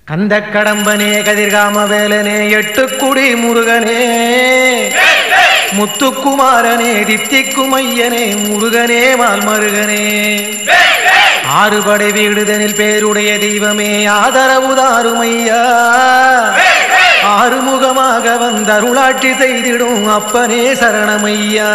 கந்த கடம்பனே கதிர்காம வேலனே எட்டுக்குடி முருகனே முத்துக்குமாரனே தித்திக்குமையனே முருகனே மால்மருகனே ஆறுபடை வீடுதனில் பேருடைய தெய்வமே ஆதரவு தாருமையா ஆறுமுகமாக வந்தருளாட்சி செய்திடும் அப்பனே சரணமையா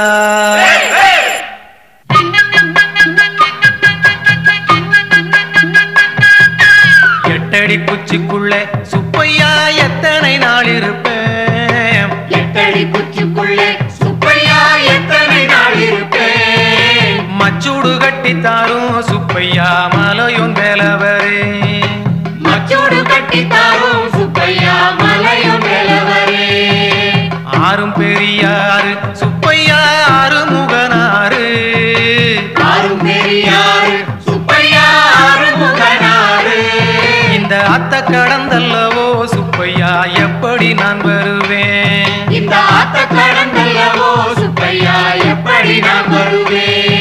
எட்டடி குச்சிக்குள்ளே சுப்பையா எத்தனை நாள் இருப்பேன் எட்டடி குச்சிக்குள்ளே சுப்பையா எத்தனை நாள் இருப்பேன் மச்சூடு கட்டித்தாரும் சுப்பையா மலையும் வேலவரே மச்சோடு கட்டித்தாரும் சுப்பையா மலையும் நிலவரே ஆறும் பெரியாறு சுப்பையா ஆறுமுகனாறு ஆறும் பெரியாறு சுப்பையா ஆறுமுகனாறு இந்த அத்த கடந்தல்லவோ சுப்பையா எப்படி நான் வருவேன் இந்த ஆத்த கடந்தல்லவோ சுப்பையா எப்படி நான் வருவேன்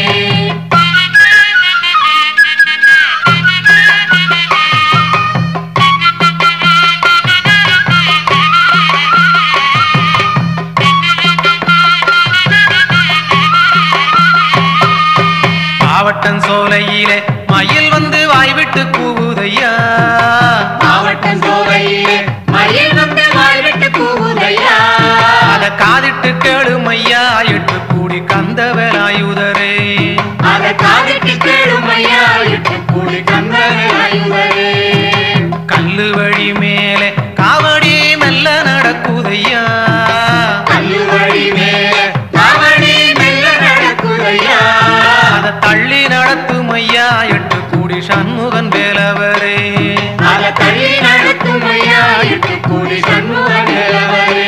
பாவட்டன் சோலையிலே மயில் வந்து வாய்விட்டு கூவுதையா மாவட்டம் சோலையிலே மயில் வந்து வாழ்விட்டு கூவுதையா அத காதிட்டு கேளுமையா எட்டு கூடி கந்த வேலாயுதரே அத காதிட்டு கேளுமையா இட்டு கூடி கந்தனை ஆயுதரே கல்லு வழி மேலே காவடி மெல்ல நடக்குதையா கல்லு வழி மேல காவடி மெல்ல நடக்குதையா அத தள்ளி நடத்துமையா எட்டு கூடி சண்முகன் வேலவரே அத தள்ளி நடக்குமையா இட்டு கூடி சண்முக நிலவரே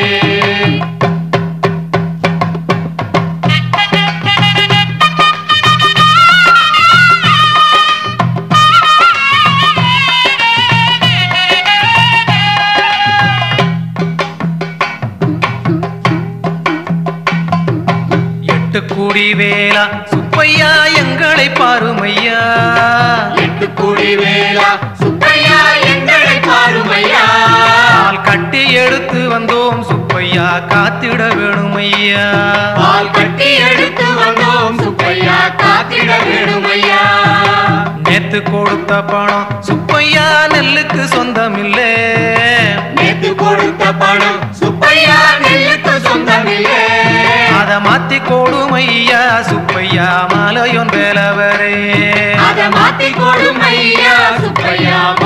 எட்டு கூடி வேலா சுப்பையா எங்களை பாருமையா எட்டு கூடி வேளா சுப்பையா எங்களை பாருமையா பால் கட்டி எடுத்து வந்தோம் சுப்பையா காத்திட வேணுமையா பால் கட்டி எடுத்து வந்தோம் சுப்பையா காத்திட வேணுமையா நேத்து கொடுத்த பணம் சுப்பையா நெல்லுக்கு சொந்தமில்லே நேத்து கொடுத்த பணம் சுப்பையா நெல்லுக்கு சொந்தமில்லை அத மாத்தி கொடுமையா சுப்பையா மலையொன் வேலவரே அத மாத்தி கொடுமையா சுப்பையா